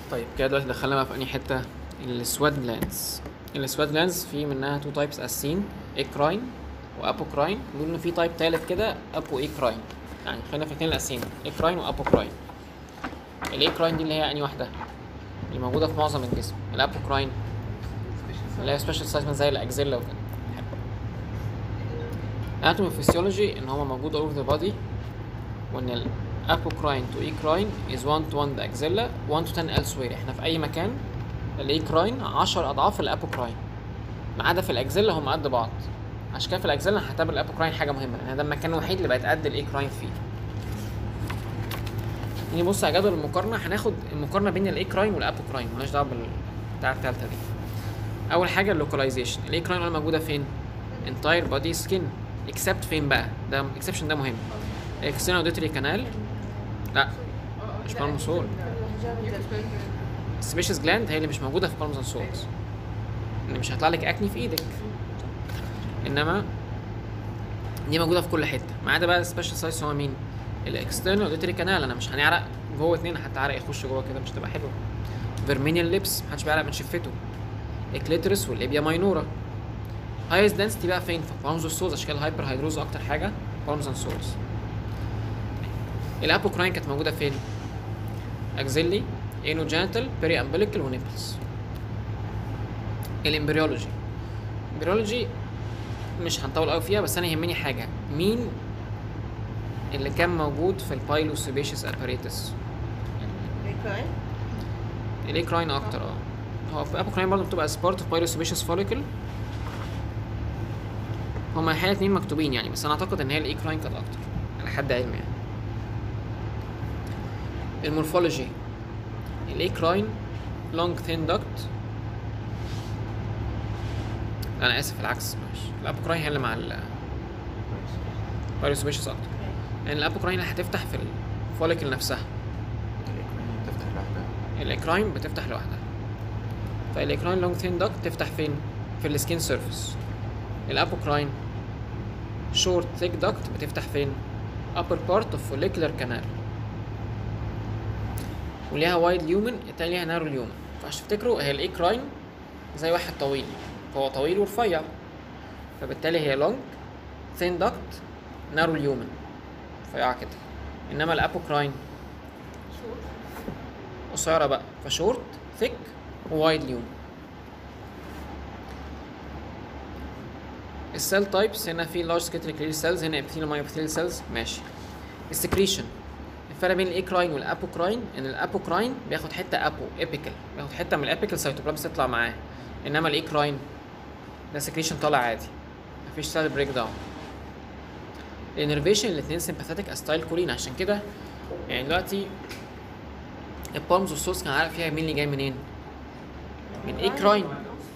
طيب كده دلوقتي دخلنا بقى في انهي حته السواد جلانز السواد جلانز في منها تو تايبس اساسيين اكراين وابوكراين بيقولوا ان في تايب تالت كده ابو ايكراين يعني خلينا في الاثنين الاساسيين اكراين وابوكراين الايكراين دي اللي هي انهي واحده اللي موجوده في معظم الجسم الابوكراين اللي هي سبيشال سايز زي الاكزيلا وكده اناتومي فيسيولوجي ان هو موجود all over the body وان الابوكراين تو ايكراين از 1 تو 1 اكزيلا 1 تو 10 elsewhere احنا في اي مكان الايكراين 10 اضعاف الابوكراين ما عدا في الاكزيلا هم قد بعض عشان كده في الاكزيلا هنعتبر الابوكراين حاجه مهمه لان ده المكان الوحيد اللي بقت قد الايكراين فيه نيجي نبص على جدول المقارنه هناخد المقارنه بين الايكراين والابوكراين مالناش دعوه بالبتاع التالتة دي اول حاجه اللوكاليزيشن الايكراين ولا موجوده فين entire body skin except فين بقى ده اكسبشن ده مهم external auditory canal لا مش بالموسول السبيشس جلاند هي اللي مش موجوده في بالمز اند سولز ان مش هيطلع لك اكني في ايدك انما دي موجوده في كل حته ما عدا بقى السبيشال سايز هو مين الاكسترنال اوديتري كانال انا مش هنعرق جوه اتنين حتى عرق يخش جوه كده مش تبقى حلوه فيرمينيال ليبس محدش بيعرق من شفته اكليترس والليبيا ماينورا هايز دنسيتي بقى فين في بالمز والسولز عشان كده الهايبر هيدروز اكتر حاجه بالمز اند سولز الابوكراين كانت موجوده فين اكزيلي انوجينيتال بيري امبليكال ونيبلز الامبريولوجي الامبريولوجي مش هنطول قوي فيها بس انا يهمني حاجه مين اللي كان موجود في البايلوسيبيشس اباريتس ريكراين الايكراين اكتر اه هو في ابوكراين برضه بتبقى سبارت اوف بايلوسيبيشس فوليكل هما الحقيقه اتنين مكتوبين يعني بس انا اعتقد ان هي الايكراين كانت اكتر على حد علمي يعني المورفولوجي الايكراين لونج ثين دكت انا اسف العكس ماشي الابوكراين هي اللي مع ال بايلوسيبيشس اكتر لان الابوكراين اللي هتفتح في الفوليكل نفسها تفتح لوحدها الاكراين بتفتح لوحدها فالاكراين لونج ثين داكت تفتح فين في السكين سيرفيس الابوكراين شورت ثيك داكت بتفتح فين upper part of follicular canal وليها وايد ليومن التانية ليها نارو ليومن فعشان تفتكروا هي الايكراين زي واحد طويل فهو طويل ورفيع فبالتالي هي لونج ثين داكت نارو ليومن رفيعة كده انما الابوكراين قصيرة بقى فشورت ثيك ووايد ليوم السيل تايبس هنا في لارج سكيتريك سيلز هنا ابثيليال ماي ابثيليال سيلز ماشي السكريشن الفرق بين الايكراين والابوكراين ان الابوكراين بياخد حته ابو ابيكال بياخد حته من الابيكال سيتوبلازم تطلع معاه انما الايكراين ده سكريشن طالع عادي مفيش سيل بريك داون الانرفيشن الاثنين سمباثيتك استايل كولين عشان كده يعني دلوقتي البالمز والسورس كان عارف فيها مين اللي جاي منين من ايكراين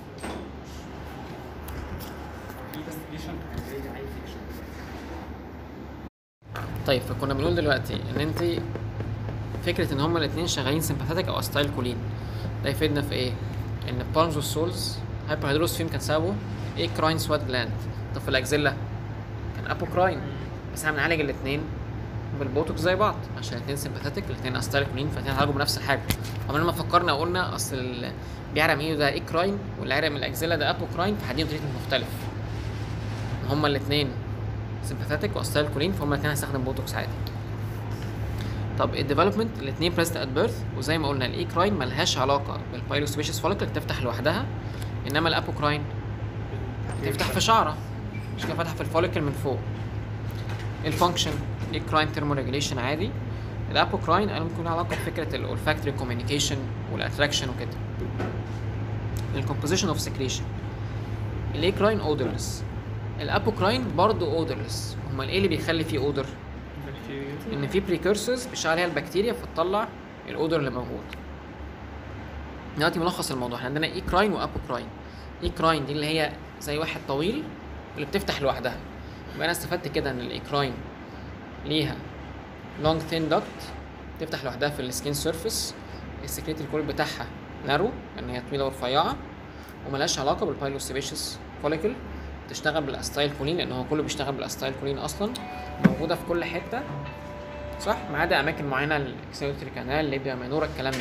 طيب فكنا بنقول دلوقتي ان انت فكره ان هما الاثنين شغالين سمباثيتك او استايل كولين ده يفيدنا في ايه ان البالمز والسولز هايبر هيدروس فين كان سببه ايكراين سوات جلاند طب في الاكزيلا كان ابوكراين بس احنا بنعالج الاثنين بالبوتوكس زي بعض عشان الاثنين سمباثيتك الاثنين استايلكولين فالاثنين هيعالجوا بنفس الحاجه عمرنا ما فكرنا وقلنا اصل اللي بيعرق من ايده ده ايكراين واللي عرق من الاكزيلا ده ابوكراين فهديهم تريتمنت مختلف هما الاثنين سمباثيتك واستايلكولين فهم الاثنين هيستخدم بوتوكس عادي طب الديفلوبمنت الاثنين بريست ات بيرث وزي ما قلنا الايكراين ملهاش علاقه بالبايلوسبيشس فوليكل تفتح لوحدها انما الابوكراين تفتح في شعره مش كده فاتحه في الفوليكل من فوق الفانكشن الايكراين ثيرمو ريجوليشن عادي الابوكراين قالوا ممكن له علاقه بفكره الاولفاكتوري كوميونيكيشن والاتراكشن وكده الكومبوزيشن اوف سكريشن الايكراين اودرلس الابوكراين برضه اودرلس امال ايه اللي بيخلي فيه اودر ان في بريكورسورز بيشتغل عليها البكتيريا فتطلع الاودر اللي موجود دلوقتي ملخص الموضوع احنا عندنا ايكراين وابوكراين ايكراين دي اللي هي زي واحد طويل اللي بتفتح لوحدها يبقى انا استفدت كده ان الايكراين ليها لونج ثين داكت تفتح لوحدها في السكين سيرفيس السكريت الكول بتاعها نارو لان هي طويله ورفيعه وملهاش علاقه بالبايلوسيبيشس فوليكل بتشتغل بالاستايل كولين لان هو كله بيشتغل بالاستايل كولين اصلا موجوده في كل حته صح ما عدا اماكن معينه الاكسلوتري كانال ليبيا مانورا الكلام ده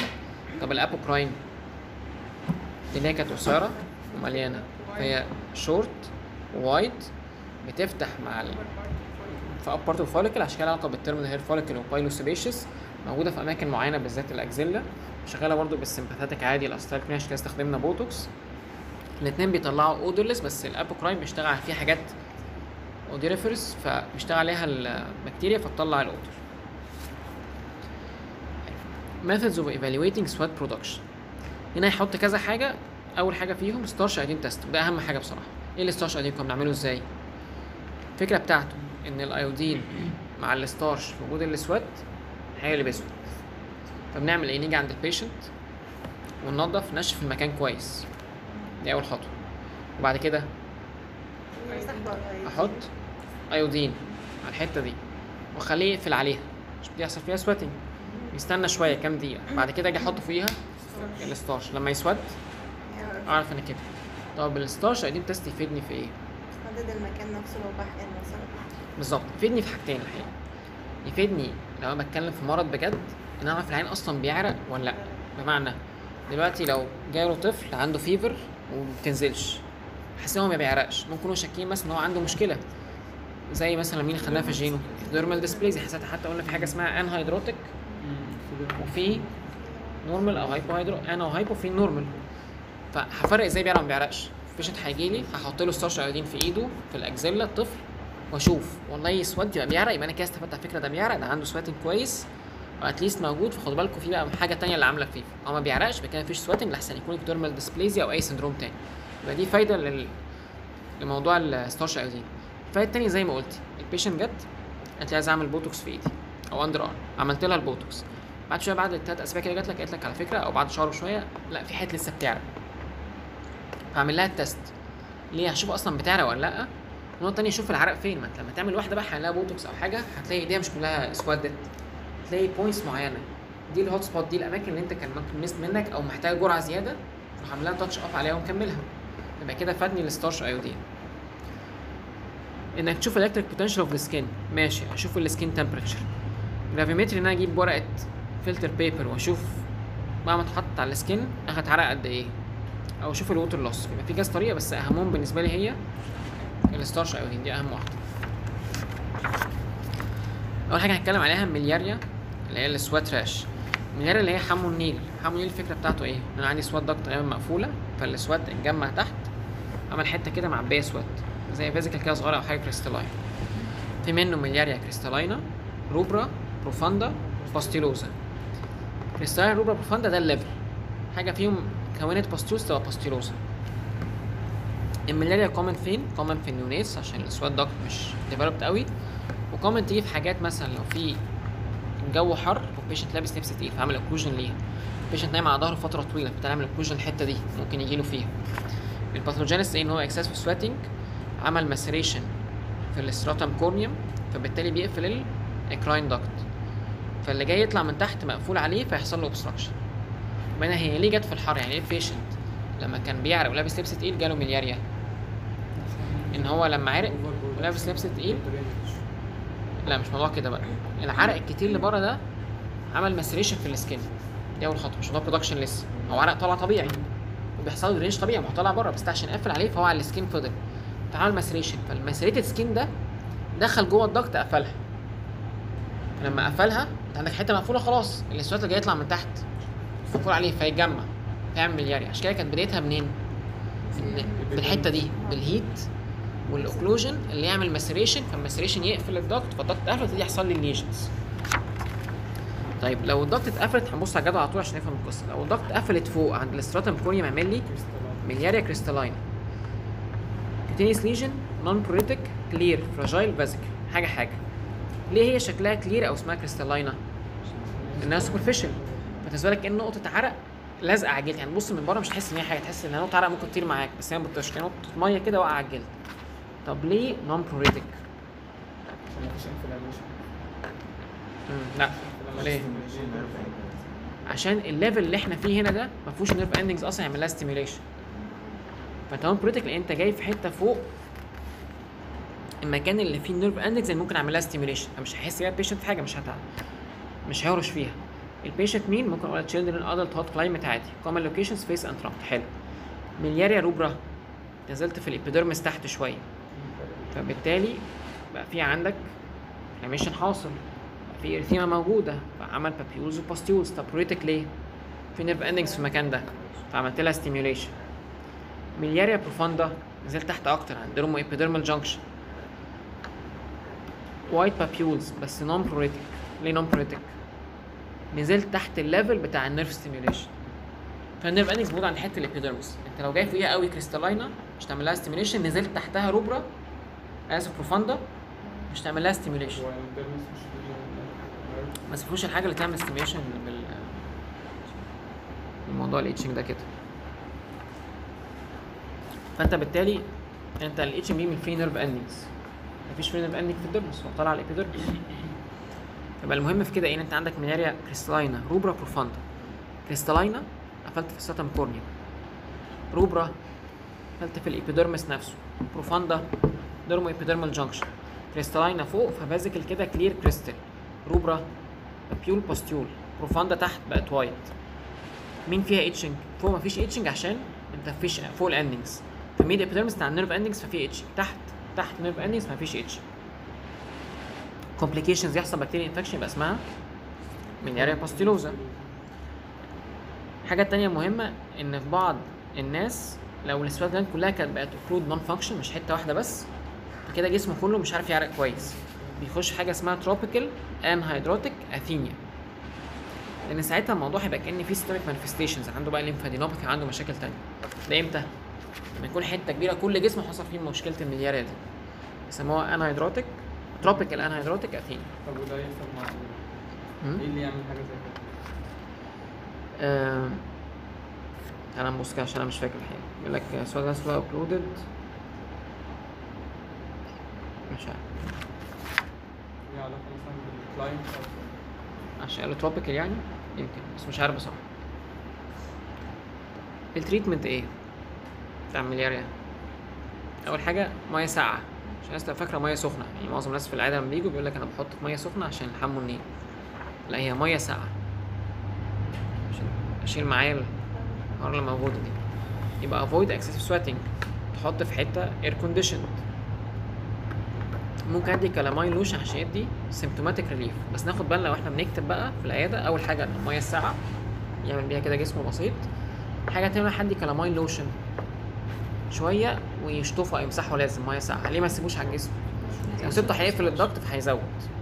طب الابوكراين دي اللي هي كانت قصيره ومليانه فهي شورت وايد بتفتح مع ال... في اب بارت الفوليكل عشان كده علاقه بالترمينال هير فوليكل وبايلوسيبيشس موجوده في اماكن معينه بالذات الاكزيلا شغاله برضو بالسمباثاتيك عادي الاستايل عشان كده استخدمنا بوتوكس الاتنين بيطلعوا اودورلس بس الابوكراين بيشتغل فيه حاجات اوديريفرز فبيشتغل عليها البكتيريا فتطلع الاودر methods of evaluating sweat production هنا يحط كذا حاجه اول حاجه فيهم ستارش ايدين تيست وده اهم حاجه بصراحه ايه الستارش ايدين كنا بنعمله ازاي الفكره بتاعته ان الايودين مع الستارش في وجود السوات هيقلب اسود فبنعمل ايه نيجي عند البيشنت وننضف نشف المكان كويس دي اول خطوه وبعد كده احط ايودين على الحته دي واخليه يقفل عليها عشان بيحصل فيها سويتنج يستنى شويه كام دقيقه بعد كده اجي احط فوقيها الستارش لما يسود اعرف انا كده طب الستارش ايدين تيست يفيدني في ايه حدد المكان نفسه لو بحقن مثلا بالظبط يفيدني في حاجتين الحقيقه يفيدني لو انا بتكلم في مرض بجد ان انا اعرف العين اصلا بيعرق ولا لا بمعنى دلوقتي لو جاله طفل عنده فيفر وما بتنزلش حاسس ان هو ما بيعرقش ممكن هو شاكين مثلا ان هو عنده مشكله زي مثلا مين اللي خدناها في جينو ديرمال ديسبليزي حسيت حتى قلنا في حاجه اسمها ان هيدروتيك وفي نورمال او هايبو هيدرو انا وهايبو في نورمال فهفرق ازاي بيعرق ما بيعرقش بيشنت هيجي لي هحط له ستارش ايودين في ايده في الاكزيلا الطفل واشوف والله يسود يبقى بيعرق يبقى انا كده استفدت على فكره ده بيعرق ده عنده سواتنج كويس واتليست موجود فخدوا بالكم في بقى حاجه تانية اللي عامله فيه هو ما بيعرقش يبقى كده مفيش سواتنج لحسن يكون ديرمال ديسبليزيا او اي سندروم تاني يبقى دي فايده لل... لموضوع الستارش ايودين الفايده التانية زي ما قلت البيشنت جت قالت لي عايز اعمل بوتوكس في ايدي او اندر ارم عملت لها البوتوكس بعد شويه بعد التلات اسابيع كده جات لك قالت لك على فكره او بعد شهر وشويه لا في حته لسه بتعرق فاعمل لها التست ليه هشوف اصلا بتعرق ولا لا النقطه التانية شوف العرق فين ما انت لما تعمل واحده بقى هنلاقي بوتوكس او حاجه هتلاقي ايديها مش كلها اسودت تلاقي بوينتس معينه دي الهوت سبوت دي الاماكن اللي انت كان ممكن مست منك او محتاج جرعه زياده تروح عاملها تاتش اب عليها ومكملها يبقى كده فادني الستارش ايودين انك تشوف الكتريك بوتنشال اوف السكين ماشي اشوف السكين تمبريتشر جرافيمتري ان انا اجيب ورقه فلتر بيبر واشوف بعد ما اتحط على السكين اخد عرق قد ايه او اشوف الووتر لوس يبقى في كذا طريقه بس اهمهم بالنسبه لي هي الستارش ايودين دي اهم واحده اول حاجه هنتكلم عليها ملياريا اللي هي السوات راش ملياريا اللي هي حمو النيل حمو النيل الفكره بتاعته ايه انا عندي سوات ضغط غالبا مقفوله فالسوات اتجمع تحت عمل حته كده معبيه سوات زي فيزيكال كده صغيره او حاجه كريستالاين في منه ملياريا كريستالاينا روبرا بروفاندا باستيلوزا كريستالاين روبرا بروفاندا ده الليفل حاجه فيهم كونت باستيوز تبقى باستيلوزا الملاريا كومن فين؟ كومن في النيونيتس عشان السواد داكت مش ديفلوبد قوي وكومن تيجي في حاجات مثلا لو في الجو حر والبيشنت لابس لبس تقيل فعمل اوكلوجن ليها البيشنت نايم على ظهره فتره طويله بتعمل اوكلوجن الحته دي ممكن يجيله فيها الباثوجينيس ان هو اكسس في سويتنج عمل ماسريشن في الستراتم كورنيوم فبالتالي بيقفل الاكراين داكت فاللي جاي يطلع من تحت مقفول عليه فيحصل له اوبستراكشن وهنا هي ليه جت في الحر يعني ايه البيشنت لما كان بيعرق ولابس لبس تقيل جاله ملياريا ان هو لما عرق ولابس لبس تقيل لا مش موضوع كده بقى العرق الكتير اللي بره ده عمل ماسريشن في السكين دي اول خطوه مش موضوع برودكشن لسه هو عرق طالع طبيعي وبيحصل له درينج طبيعي ما هو طالع بره بس ده عشان قافل عليه فهو على السكين فضل فعمل ماسريشن فالماسريتد سكين ده دخل جوه الضغط قفلها لما قفلها انت عندك حته مقفوله خلاص الاسوات اللي جاي يطلع من تحت مقفول عليه فيتجمع فيعمل ملياري عشان كده كانت بدايتها منين؟ إن- بالحته دي بالهيت والاوكلوجن اللي يعمل ماسريشن فالماسريشن يقفل الضغط فالضغط اتقفل تبتدي يحصل لي الليجنز طيب لو الضغط اتقفلت هنبص على الجدول على طول عشان نفهم القصه لو الضغط اتقفلت فوق عند الاستراتم كورنيوم يعمل لي ملياريا كريستالاين كوتينيوس ليجن نون بروليتيك كلير فراجايل فازيك حاجه حاجه ليه هي شكلها كلير او اسمها كريستالاينا انها سوبرفيشال فتنزل لك ان نقطه عرق لازقه على الجلد يعني بص من بره مش تحس ان هي حاجه تحس ان نقطه عرق ممكن تطير معاك بس هي ما بتطيرش كده نقطه ميه كده واقعه على الجلد طب ليه نون بروليتيك مفيش انفلاميشن لا ليه عشان الليفل اللي احنا فيه هنا ده ما فيهوش نيرف اندنجز اصلا يعمل لها ستيميوليشن فانت نون بروليتيك لان انت جاي في حته فوق المكان اللي فيه النيرف اندكس اللي ممكن اعمل لها ستيميوليشن فمش هيحس بيها البيشنت في حاجه مش هتعب مش هيهرش فيها البيشنت مين ممكن اقول children adult hot climate عادي common locations face and trunk حلو ملياريا روبرا نزلت في الابيدرمس تحت شويه فبالتالي بقى في عندك انفلاميشن حاصل بقى في ارثيما موجوده فعمل بابيولز وباستيولز طب بريتك ليه؟ في نيرف اندنجز في المكان ده فعملت لها ستيميوليشن ملياريا بروفاندا نزلت تحت اكتر عند ديرمو ابيدرمال جانكشن وايت بابيولز بس نون بروريتك ليه نون بروريتك؟ نزلت تحت الليفل بتاع النيرف ستيميوليشن فالنيرف اندنجز موجود عند حته الابيدرمس انت لو جاي فوقيها قوي كريستالاينا مش تعمل لها ستيميوليشن نزلت تحتها روبرا اسف بروفاندا مش تعمل لها ستيميوليشن هو الدرمس مش بيجي- ما سيبوش الحاجه اللي تعمل ستيميوليشن بال الموضوع الاتشنج ده كده فانت بالتالي انت الاتشنج بيجي من فري نيرف اندنجز مفيش فري نيرف اندنج في الدرمس هو طالع على الابيدرمس يبقى المهم في كده ايه ان انت عندك ملاريا كريستالاينا روبرا بروفاندا كريستالاينا قفلت في الساتم كورنيا روبرا قفلت في الابيدرمس نفسه بروفاندا ديرمو ابيدرمال جانكشن كريستالاينا فوق فبازيكال كده كلير كريستال روبرا بيول باستيول بروفاندا تحت بقت وايت مين فيها اتشنج فوق مفيش اتشنج عشان انت مفيش فوق الاندنجز في الميديا ابيدرمس بتاع النيرف اندنجز ففي اتشنج تحت تحت النيرف اندنجز مفيش اتشنج كومبليكيشنز يحصل بكتيريا انفكشن يبقى اسمها مينياريا باستيلوزا حاجة تانية مهمة إن في بعض الناس لو السبات جلاند كلها كانت بقت اوكلود نون فانكشن مش حتة واحدة بس فكده جسمه كله مش عارف يعرق كويس بيخش حاجة اسمها تروبيكال انهيدروتيك اثينيا لأن ساعتها الموضوع هيبقى كأن في سيستميك مانيفستيشنز عنده بقى ليمفادينوباثي عنده مشاكل تانية ده امتى؟ لما يكون حتة كبيرة كل جسمه حصل فيه مشكلة الملياريا دي يسموها انهيدروتيك تروبيكال انهيدروتيك اثينيا طب وده يحصل مع مم. ايه اللي يعمل حاجه زي كده؟ آه، تعالى نبص كده عشان انا مش فاكر الحقيقة بيقول لك سؤال ده سؤال ابلودد مش عارف ليه علاقه مثلا بالكلاينت او عشان قالوا تروبيكال يعني يمكن بس مش عارف بصراحة التريتمنت ايه بتاع الملياريا اول حاجة مية ساقعة عشان الناس تبقى فاكرة مية سخنة يعني معظم الناس في العادة لما بيجوا بيقول لك انا بحط في مية سخنة عشان يلحموا النيل لا هي مية ساقعة عشان اشيل معايا الحرارة اللي موجودة دي يبقى avoid excessive sweating تحط في حتة air conditioned ممكن ادي كلاماين لوشن عشان يدي سيمتوماتيك ريليف بس ناخد بالنا واحنا بنكتب بقى في العياده اول حاجه ان الميه الساقعه يعمل بيها كده جسمه بسيط حاجه تانية حد كلاماين لوشن شويه ويشطفه او يمسحه لازم ميه ساقعه ليه ما تسيبوش على الجسم لو سبته هيقفل الضغط فهيزود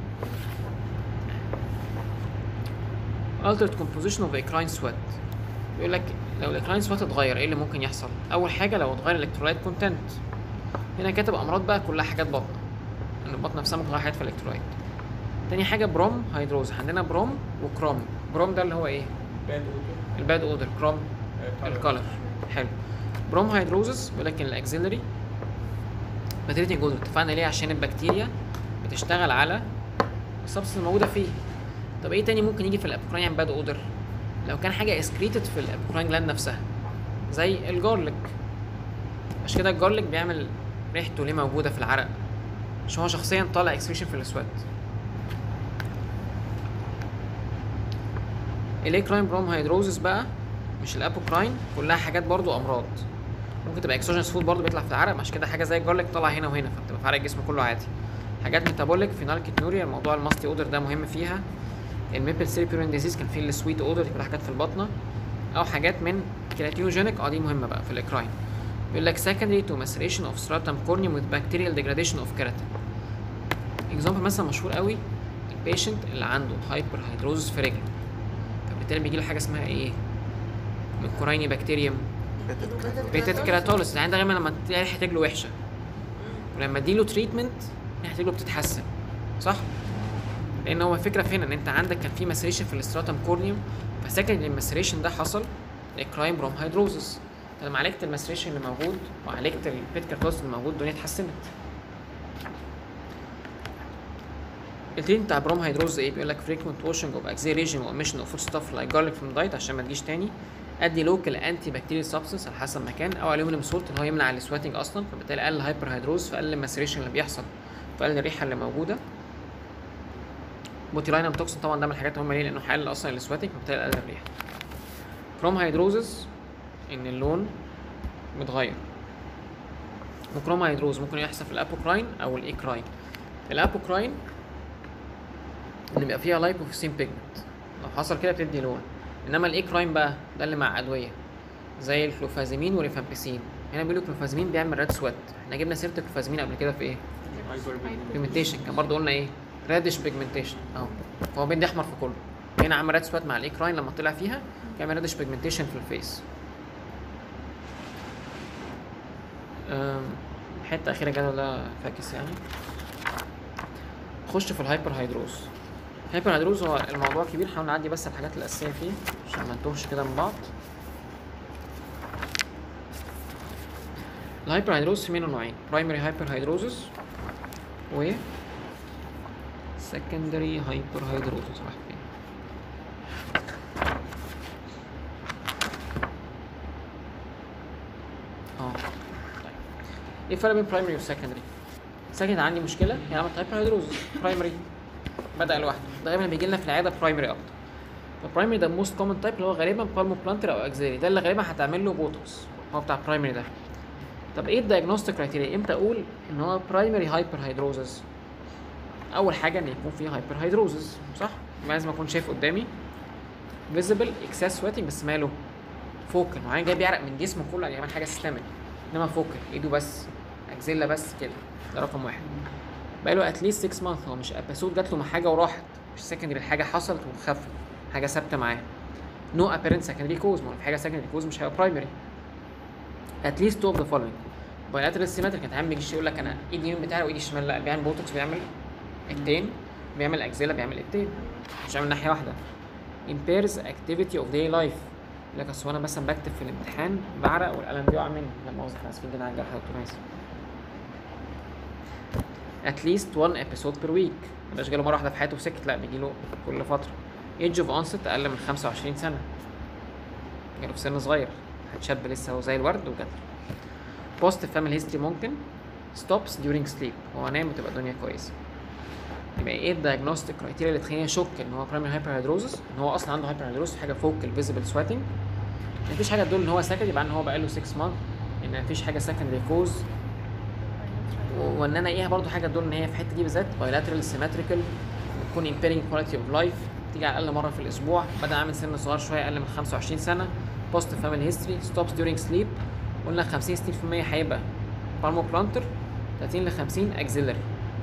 altered composition of eccrine sweat بيقول لك لو الاكراين سوات اتغير ايه اللي ممكن يحصل اول حاجه لو اتغير الالكترولايت كونتنت هنا كاتب امراض بقى كلها حاجات بطن ان البطن نفسها ممكن تغير حاجات في الالكترولايت تاني حاجه بروم هيدروز عندنا بروم وكروم بروم ده اللي هو ايه باد اوتو الباد اودر كروم الكالر حلو بروم هيدروزس بيقول لك ان الاكسيلري بكتيريا جودر اتفقنا ليه عشان البكتيريا بتشتغل على السبستنس الموجوده فيه طب ايه تاني ممكن يجي في الابوكراين يعمل باد اودر لو كان حاجه اسكريتد في الابوكراين جلاند نفسها زي الجارليك عشان كده الجارليك بيعمل ريحته ليه موجوده في العرق عشان هو شخصيا طالع اكسكريشن في الاسود الاكراين بروم هيدروزس بقى مش الابوكراين كلها حاجات برضو امراض ممكن تبقى اكسوجينس فود برضو بيطلع في العرق عشان كده حاجه زي الجارليك طالع هنا وهنا فبتبقى في عرق الجسم كله عادي حاجات ميتابوليك فينال كيتنوريا الموضوع الماستي اودر ده مهم فيها الميبل سيريبيورين ديزيز كان فيه السويت اودر دي كلها حاجات في البطنه او حاجات من كرياتينوجينيك اه دي مهمه بقى في الاكراين بيقول لك secondary to maceration of stratum corneum with bacterial degradation of keratin اكزامبل مثلا مشهور قوي البيشنت اللي عنده هايبر هيدروزس في رجله فبالتالي بيجي له حاجه اسمها ايه من كورايني بكتيريوم بيتات كيراتوليس يعني ده غالبا لما تلاقي ريحه رجله وحشه ولما اديله تريتمنت ريحه رجله بتتحسن صح لان هو الفكره في هنا ان انت عندك كان في مسريشن في الاستراتم كورنيوم فسكند المسريشن ده حصل الكرايم بروم هيدروزس لما عالجت المسريشن اللي موجود وعالجت البيت كيراتوليس اللي موجود الدنيا اتحسنت التريتمنت بتاع بروم هيدروز ايه بيقول لك frequent washing of axillary region واوميشن اوف food stuff like garlic from diet عشان ما تجيش تاني ادي لوكال انتي بكتيريال سبستنس على حسب مكان او الومنيوم سولت اللي هو يمنع السواتنج اصلا فبالتالي قلل الهايبر هيدروز فقلل المسريشن اللي بيحصل فقلل الريحه اللي موجوده بوتيلاينم توكسين طبعا ده من الحاجات المهمه ليه لانه حل اصلا السواتنج فبالتالي قلل الريحه كروم هيدروزز ان اللون متغير وكروم هيدروز ممكن يحصل في الابوكراين او الايكراين الابوكراين ان بيبقى فيها لايبوفيسين بيجمنت لو حصل كده بتدي لون انما الايكراين بقى ده اللي مع ادويه زي الكلوفازيمين والريفامبيسين هنا بيقولوا الكلوفازيمين بيعمل ريد سويت احنا جبنا سيره الكلوفازيمين قبل كده في ايه بيجمنتيشن كان برضه قلنا ايه ريدش بيجمنتيشن اهو فهو بيدي احمر في كله هنا عمل ريد سويت مع الايكراين لما طلع فيها كان ريدش بيجمنتيشن في الفيس أم، حته اخيره كده ولا فاكس يعني خش في الهايبر هيدروز الهايبر هيدروز هو الموضوع كبير حاول نعدي بس الحاجات الاساسيه فيه عشان ما نتوهش كده من بعض الهايبر هيدروز في منه نوعين برايمري هايبر هيدروزز و secondary هايبر هيدروزز راح فين اه طيب ايه الفرق بين برايمري وسكندري سكندري عندي مشكله هي عملت هايبر هيدروزز برايمري بدا لوحده دايما بيجي لنا في العياده برايمري اكتر فالبرايمري ده موست كومن تايب اللي هو غالبا بالمو بلانتر او اكزيري ده اللي غالبا هتعمل له بوتوكس هو بتاع برايمري ده طب ايه الدايجنوستيك كرايتيريا امتى اقول ان هو برايمري هايبر هيدروزز اول حاجه ان يكون فيه هايبر هيدروزز صح لازم اكون شايف قدامي فيزيبل اكسس سويتنج بس ماله فوكل معين جاي بيعرق من جسمه كله يعني يعمل حاجه سيستمك انما فوكل ايده بس اكزيلا بس كده ده رقم واحد بقاله اتليست 6 مانث هو مش ابيسود جات له حاجه وراحت مش سكندري حاجه حصلت وخفت حاجه ثابته معاه نو ابيرنت سكندري كوز ما هو في حاجه سكندري كوز مش هيبقى برايمري اتليست تو اوف ذا فولوينج بايلاترال سيمتريك كانت عامل بيجي يقول لك انا ايدي اليمين بتاعي وايدي الشمال لا بيعمل بوتوكس بيعمل التين بيعمل اكزيلا بيعمل التين مش بيعمل ناحيه واحده impairs activity of day life يقول لك اصل انا مثلا بكتب في الامتحان بعرق والقلم بيقع مني لا مؤاخذه احنا اسفين جدا على الجرح يا دكتور ماسي at least one episode per week مبقاش جاله مره واحده في حياته وسكت لا بيجيله كل فتره age of onset اقل من 25 سنه جاله في سن صغير شاب لسه هو زي الورد وجات positive family history ممكن stops during sleep هو نايم بتبقى الدنيا كويسه يبقى ايه الدايجنوستيك كرايتيريا اللي تخليني اشك ان هو برايمري هايبر هيدروزس ان هو اصلا عنده هايبر هيدروزس حاجه فوق الفيزيبل سويتنج مفيش حاجه تدل ان هو سكند يبقى ان هو بقاله 6 مانث ان مفيش حاجه سكندري كوز وان انا ايه برضو حاجه تدل ان هي في الحته دي بالذات بايلاترال سيمتريكال بتكون impairing quality of life تيجي على الاقل مره في الاسبوع بدا عامل سن صغير شويه اقل من 25 سنه بوست فاميلي هيستوري ستوبس during sleep قلنا 50 60% هيبقى بالمو بلانتر 30 ل 50 اكزيلري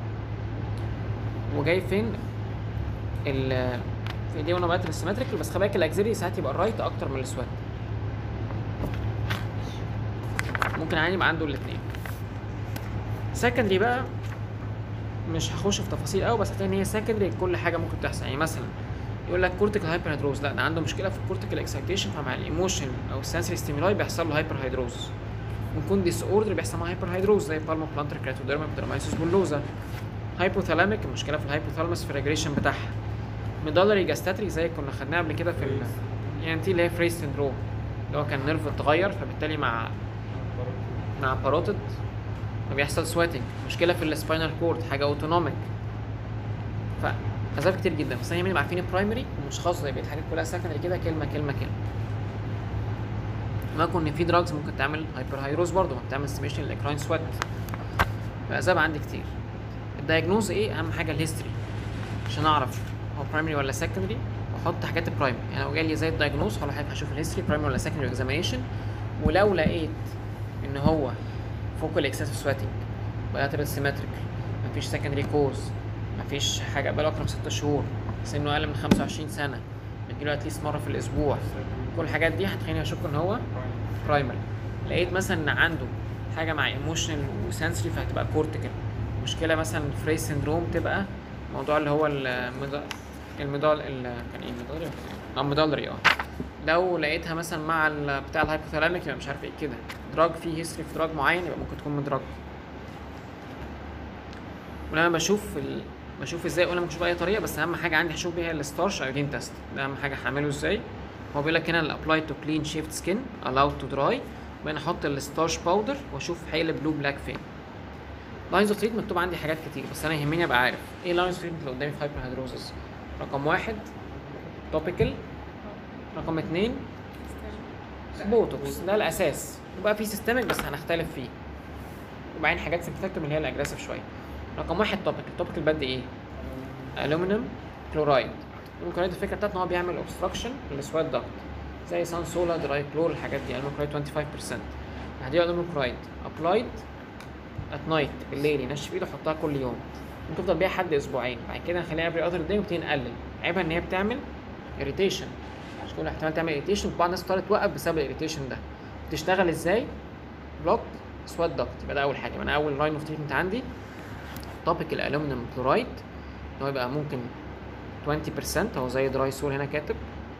وجاي فين ال في دي وانا بقتل السيمتريكال بس خلي بالك الاكزيلري ساعات يبقى الرايت اكتر من السوات ممكن عادي يبقى عنده الاثنين سكندري بقى مش هخش في تفاصيل قوي بس هتلاقي ان هي سكندري كل حاجه ممكن تحصل يعني مثلا يقول لك كورتيكال هايبر هيدروز لا ده عنده مشكله في الكورتيكال اكسايتيشن فمع الايموشن او السنسوري ستيمولاي بيحصل له هايبر هيدروز ممكن ديس اوردر بيحصل معاه هايبر هيدروز زي بالمو بلانتر كراتوديرما بترمايسوس بولوزا هايبوثالاميك المشكله في الهايبوثالاموس في الريجريشن بتاعها ميدالري جاستاتريك زي كنا خدناها قبل كده في ال يعني دي اللي هي فريس سندروم اللي هو كان نيرف اتغير فبالتالي مع مع باروتد فبيحصل سويتنج مشكله في السباينال كورد حاجه اوتونوميك فاسباب كتير جدا بس احنا عارفين البرايمري ومش خاص زي بقيه الحاجات كلها سكندري كده كلمه كلمه كلمه ما يكون ان في دراجز ممكن تعمل هايبر هايروز برضه بتعمل ستيميشن للاكراين سويت فاسباب عندي كتير الدايجنوز ايه اهم حاجه الهيستوري عشان اعرف هو برايمري ولا سكندري واحط حاجات البرايمري يعني لو جاي لي زي الدايجنوز هقول لحضرتك هشوف الهيستوري برايمري ولا سكندري اكزامينيشن ولو لقيت ان هو فوكال اكسسيف سويتنج بلاترال سيمتريك مفيش سكندري كوز مفيش حاجه بقاله اكتر من 6 شهور سنه اقل من 25 سنه بتجيله اتليست مره في الاسبوع كل الحاجات دي هتخليني اشك ان هو برايمري لقيت مثلا ان عنده حاجه مع ايموشنال وسنسوري فهتبقى كورتيكال مشكله مثلا فري سندروم تبقى موضوع اللي هو المدال المدال ال- كان ايه ميدالري اه ميدالري اه لو لقيتها مثلا مع ال- بتاع الهايبوثالاميك يبقى مش عارف ايه كده دراج فيه هيستوري في دراج معين يبقى ممكن تكون مدرج ولما بشوف ال... بشوف ازاي اقول ممكن اشوف باي طريقه بس اهم حاجه عندي هشوف بيها الستارش ايودين تيست ده اهم حاجه هعمله ازاي هو بيقول لك هنا الابلاي تو كلين شيفت سكين الاود تو دراي وبعدين احط الستارش باودر واشوف هيقلب بلو بلاك فين لاينز اوف تريتمنت مكتوب عندي حاجات كتير بس انا يهمني ابقى عارف ايه لاينز اوف تريتمنت اللي قدامي في هايبر هيدروزس رقم واحد توبيكال رقم اتنين بوتوكس ده الاساس وبقى في سيستمك بس هنختلف فيه وبعدين حاجات سيمبثكتوم اللي هي الاجريسيف شويه رقم واحد توبيكال توبيكال بدي ايه الومنيوم كلورايد الكلورايد الفكره بتاعته ان هو بيعمل اوبستراكشن للسويت داكت زي سان سولا دراي كلور الحاجات دي الومنيوم كلورايد 25% هدي الومنيوم كلورايد ابلايد ات نايت بالليل ينشف ايده يحطها كل يوم ممكن تفضل بيها حد اسبوعين بعد كده نخليها افري اذر داي ونبتدي نقلل عيبها ان هي بتعمل اريتيشن مش كل احتمال تعمل اريتيشن بعض الناس اضطرت توقف بسبب الاريتيشن ده بتشتغل ازاي بلوك سوات دكت يبقى ده اول حاجه يبقى انا اول لاين اوف تريتمنت عندي توبيك الالومنيوم كلورايد ان هو يبقى ممكن 20% هو زي دراي سول هنا كاتب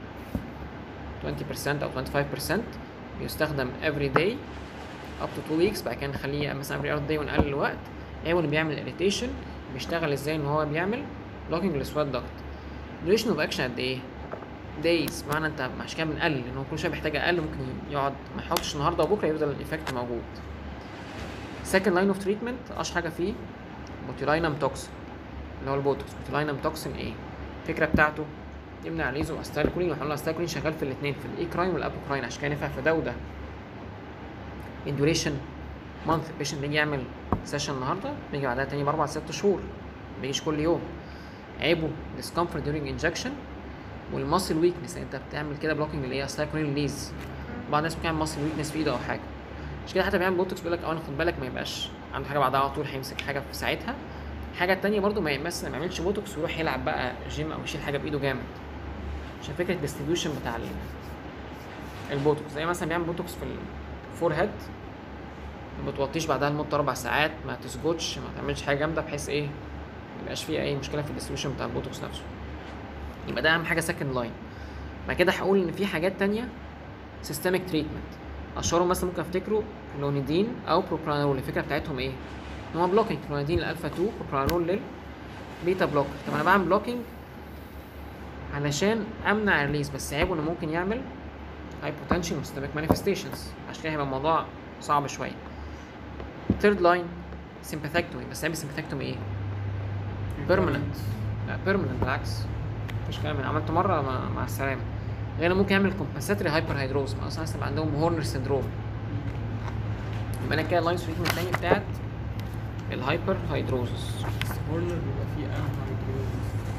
20% او 25% بيستخدم every day up to 2 weeks بعد كده نخليه مثلا every other day ونقلل الوقت اول بيعمل irritation بيشتغل ازاي ان هو بيعمل blocking للسوات دكت duration اوف اكشن قد ايه دايز معنى انت عشان كده بنقلل ان هو كل شويه بيحتاج اقل ممكن يقعد ما يحطش النهارده وبكره يفضل الايفكت موجود second line of treatment اشهر حاجه فيه بوتيلاينم توكسين اللي هو البوتوكس بوتيلاينم توكسين ايه الفكره بتاعته يمنع ليزو استالكولين واحنا قلنا استالكولين شغال في الاثنين في الايكراين والابوكراين عشان كده ينفع في ده وده in duration month البيشنت بيجي يعمل سيشن النهارده بيجي بعدها تاني باربع ست شهور ما بيجيش كل يوم عيبه discomfort during injection والماسل ويكنس انت بتعمل كده بلوكينج اللي هي سايكولين ليز بعض الناس ممكن يعمل ماسل ويكنس في ايده او حاجه مش كده حتى بيعمل بوتوكس بيقول لك اه خد بالك ما يبقاش عنده حاجه بعدها على طول هيمسك حاجه في ساعتها الحاجه التانية برضو ما مثلا ما يعملش بوتوكس ويروح يلعب بقى جيم او يشيل حاجه بايده جامد عشان فكره الديستريبيوشن بتاع ال- البوتوكس زي مثلا بيعمل بوتوكس في الفور هيد ما بتوطيش بعدها لمده اربع ساعات ما تسجدش ما تعملش حاجه جامده بحيث ايه ما يبقاش فيه اي مشكله في الديستريبيوشن بتاع البوتوكس نفسه يبقى ده اهم حاجه سكند لاين بعد كده هقول ان في حاجات تانية سيستميك تريتمنت اشهرهم مثلا ممكن افتكره كلونيدين او بروبرانول الفكره بتاعتهم ايه ان هو بلوكينج كلونيدين الالفا 2 بروبرانول للبيتا بلوكر طب انا بعمل بلوكينج علشان امنع الريليز بس عيبه انه ممكن يعمل هايبوتنشن وسيستميك مانيفستيشنز عشان كده هيبقى الموضوع صعب شويه ثيرد لاين سيمباثكتومي بس عيب السيمباثكتومي ايه بيرمننت لا بيرمننت بالعكس مفيش كلام انا عملته مره مع, مع السلامه غير إنه ممكن يعمل كومبنساتري هايبر هيدروز ما اصلا الناس اللي عندهم هورنر سندروم يبقى انا كده اللاين تريتمنت التاني بتاعت الهايبر هيدروزس هورنر بيبقى فيه انهايدروز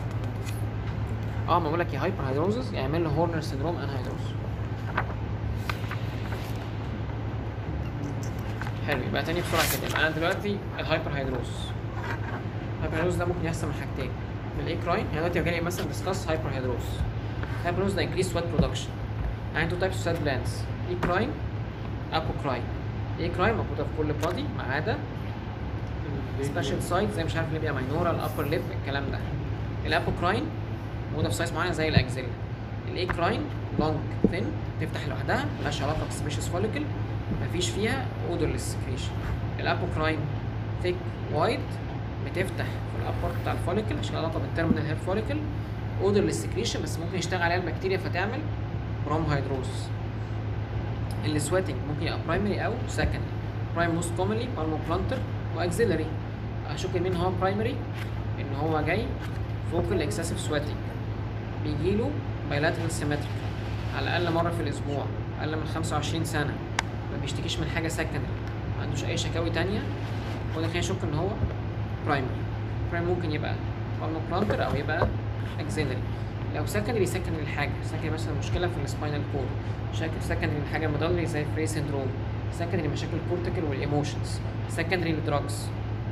اه ما بقول لك يا هايبر هيدروزس يعمل له هورنر سندروم ان هيدروز حلو يبقى تاني بسرعه كده يبقى انا دلوقتي الهايبر هيدروز الهايبر هيدروز ده ممكن يحصل من حاجتين من الايكراين يعني دلوقتي جاي مثلا ديسكاس هايبر هيدروز هايبر هيدروز ده انكريس سوات برودكشن يعني تو تايبس سوات جلاندز ايكراين ابوكراين ايكراين موجوده في كل بادي ما عدا سبيشال سايت زي مش عارف ليبيا ماينورا الابر ليب الكلام ده الابوكراين موجوده في سايز معينه زي الاكزيلا الايكراين لونج ثين تفتح لوحدها ملهاش علاقه بالسبيشيس فوليكل مفيش فيها اودرلس سكريشن الابوكراين ثيك وايد بتفتح في الابر بتاع الفوليكل عشان علاقه بالتيرمينال هير فوليكل اودرلس سكريشن بس ممكن يشتغل عليها البكتيريا فتعمل بروم هيدروز السويتنج ممكن يبقى برايمري او سكندري برايم موست كومنلي بالمو بلانتر واكسيلري اشك مين هو برايمري ان هو جاي فوكال اكسسيف سويتنج بيجيله بايلاترال سيمتريك على الاقل مره في الاسبوع اقل من 25 سنه ما بيشتكيش من حاجه سكندري ما عندوش اي شكاوي تانية وده خلينا نشك ان هو برايمري برايم ممكن يبقى بالمو بلانتر او يبقى اكسيلري لو سكندري سكندري الحاجه سكندري مثلا مشكله في السباينال كورد سكندري الحاجه مدلري زي فري سيندروم سكندري مشاكل الكورتيكال والايموشنز سكندري للدراجز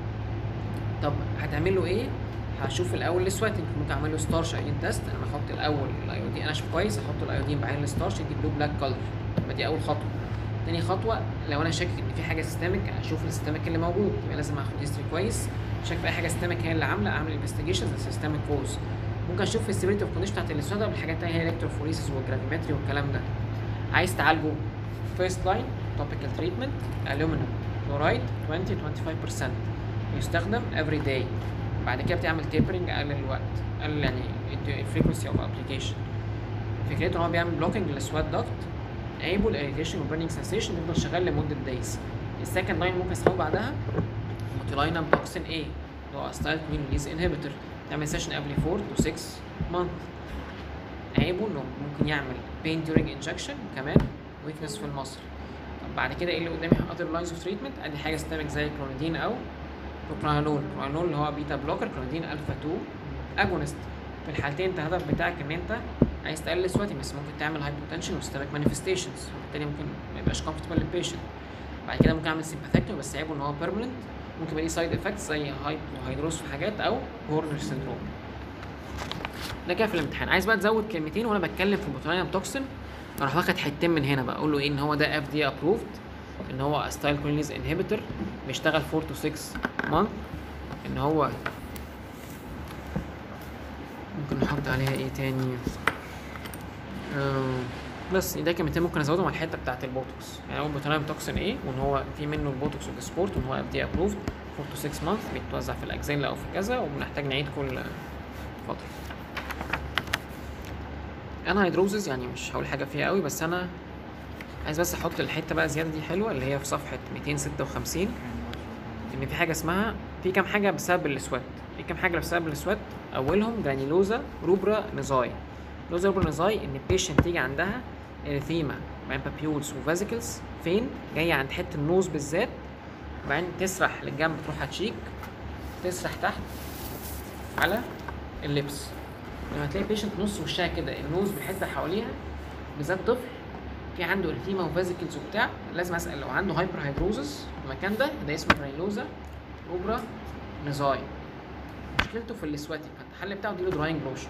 طب هتعمل له ايه هشوف الاول السواتنج ممكن اعمل له ستارش ايودين تيست انا احط الاول الايودين انا اشوف كويس احط الايودين بعدين الستارش يجيب له بلاك كلر يبقى دي اول خطوه تاني خطوه لو انا شاكك ان في حاجه سيستميك اشوف السيستميك اللي موجود يبقى لازم اخد هيستوري كويس شاك في اي حاجه سيستميك هي اللي عامله اعمل انفستيجيشنز سيستميك كوز ممكن اشوف السيفيريتي اوف كونديشن بتاعت الاسوده والحاجات التانيه هي الكتروفوريسيس والجرافيمتري والكلام ده عايز تعالجه فيرست لاين توبيكال تريتمنت الومنيوم كلورايد 20 25% يستخدم افري داي بعد كده بتعمل تيبرنج اقلل الوقت قلل يعني الفريكونسي اوف ابلكيشن فكرته ان هو بيعمل بلوكينج للسوات داكت انيبل اريتيشن وبرنينج سنسيشن بيفضل شغال لمده دايز السكند لاين ممكن يستخدمه بعدها موتيلاينم توكسين اي اللي هو استايل كوين ريليز انهبيتور تعمل سيشن قبل 4 to 6 month عيبه انه ممكن يعمل pain during injection كمان weakness في المصل طب بعد كده ايه اللي قدامي other lines of treatment ادي حاجه systemic زي كلونيدين او بروبرانول بروبرانول اللي هو بيتا بلوكر كلونيدين الفا 2 اجونست في الحالتين انت الهدف بتاعك ان انت عايز تقلل سواتي بس ممكن تعمل هايبوتنشن وستامك مانيفستيشنز وبالتالي ممكن ما يبقاش كومفورتبل للبيشنت بعد كده ممكن اعمل سيمباثيكتومي بس عيبه ان هو بيرمننت ممكن يبقى ليه سايد افكتس زي هايدروس في حاجات او هورنر سيندروم ده كده في الامتحان عايز بقى تزود كلمتين وانا بتكلم في البوتولينيوم توكسين اروح واخد حتتين من هنا بقى اقول له ايه ان هو ده اف دي ابروفد ان هو ستايل كولينيز انهبيتور بيشتغل 4 to 6 مانث ان هو ممكن نحط عليها ايه تاني آه بس ده كلمتين ممكن ازودهم على الحته بتاعت البوتوكس يعني اول بوتولينيوم توكسين ايه وان هو في منه البوتوكس والسبورت وان هو اف دي ابروفد 4 to 6 مانث بيتوزع في الاجزيلا او في كذا وبنحتاج نعيد كل فتره انا هيدروزز يعني مش هقول حاجه فيها قوي بس انا عايز بس احط الحته بقى زياده دي حلوه اللي هي في صفحه 256 ان في حاجه اسمها في كام حاجه بسبب السوات في كام حاجه بسبب السوات اولهم جرانيلوزا روبرا نزاي لوزا روبرا نزاي ان البيشنت تيجي عندها اريثيما وبعدين بابيولز وفازيكلز فين جايه عند حته النوز بالذات وبعدين تسرح للجنب تروح هتشيك تسرح تحت على اللبس لما تلاقي بيشنت نص وشها كده النوز بالحته حواليها بالذات طفل في عنده ارثيما وفازيكلز وبتاع لازم اسال لو عنده هايبر هيدروزس في المكان ده ده اسمه جرانيلوزا روبرا نزاي مشكلته في السواتي فالحل بتاعه ديله دراينج لوشن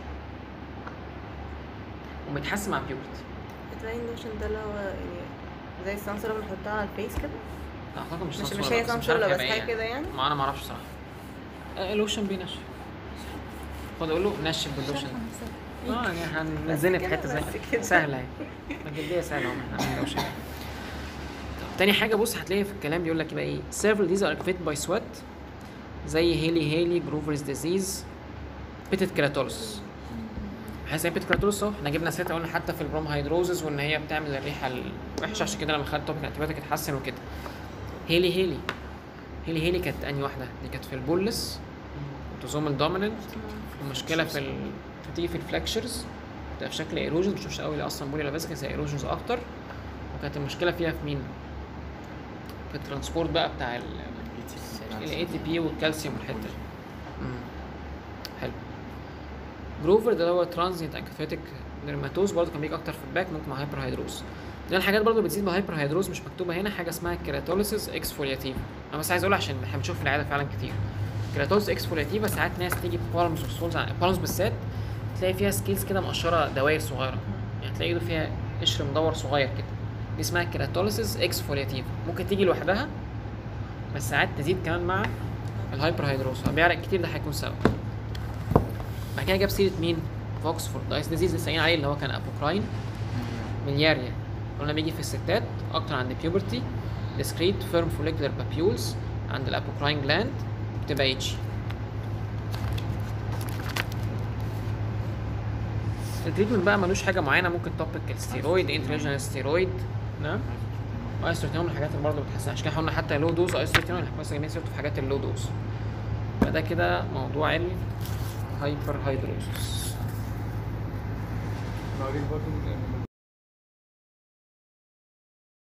ومتحسن مع بيوبرتي الدراين لوشن ده اللي هو يعني زي السانسولة بنحطها على الفيس كده لا اعتقد مش مش سانسولا مش هي بس عارف سانسولة بس هيبقى حاجة إيه كده يعني ما انا ما اعرفش صراحه آه اللوشن بينشف خد اقول له نشف باللوشن اه يعني هنزلني في كده، حته زي بس كده. سهله اهي الجلديه سهله اهو احنا عاملين لوشن طب تاني حاجه بص هتلاقي في الكلام بيقول لك يبقى ايه several these are aggravated by sweat زي هيلي هيلي جروفرز ديزيز بيتت كيراتولوس حاسس بيتت كيراتولوس اهو احنا جبنا سيرتها قلنا حتى في البروم هيدروزز وان هي بتعمل الريحه الوحشه عشان كده لما خدت توبيك انتيبيوتيك اتحسن وكده هيلي هيلي هيلي هيلي كانت انهي واحده دي كانت في البولس اوتوزومال دوميننت المشكله في ال... بتيجي في الفلكشرز بتبقى في شكل ايروجن مش قوي اللي اصلا بولي لابسها زي ايروجنز اكتر وكانت المشكله فيها في مين؟ في الترانسبورت بقى بتاع ال الاي تي بي والكالسيوم والحته دي مم. حلو جروفر ده اللي هو ترانزيت انكفيتك ديرماتوز برضه كان بيجي اكتر في الباك ممكن مع هايبر هيدروز دي الحاجات برضه بتزيد بهايبر هيدروز مش مكتوبه هنا حاجه اسمها كيراتوليسيس اكسفولياتيف انا بس عايز اقول عشان احنا بنشوف في العياده فعلا كتير كيراتوليسيس اكسفولياتيفا ساعات ناس تيجي بالمز والسولز بالمز بالذات تلاقي فيها سكيلز كده مقشره دوائر صغيره يعني تلاقي ايده فيها قشر مدور صغير كده دي اسمها كيراتوليسيس اكسفولياتيف ممكن تيجي لوحدها بس ساعات تزيد كمان مع الهايبر هيدروز لما بيعرق كتير ده هيكون سبب بعد كده جاب سيره مين فوكسفورد دايس ديزيز لسه قايلين عليه اللي هو كان ابوكراين ملياريا قلنا بيجي في الستات اكتر عند بيوبرتي discrete firm follicular papules عند الابوكراين جلاند بتبقى اتشي التريتمنت بقى ملوش حاجه معينه ممكن توبيك ستيرويد انتريجنال ستيرويد نعم وايستروتينون من الحاجات اللي برضه بتحسن عشان كده قلنا حتى لو دوز ايستروتينون احنا بس جايبين سيرته في حاجات اللو دوز فده كده موضوع الهايبر هيدروسس بعدين برضه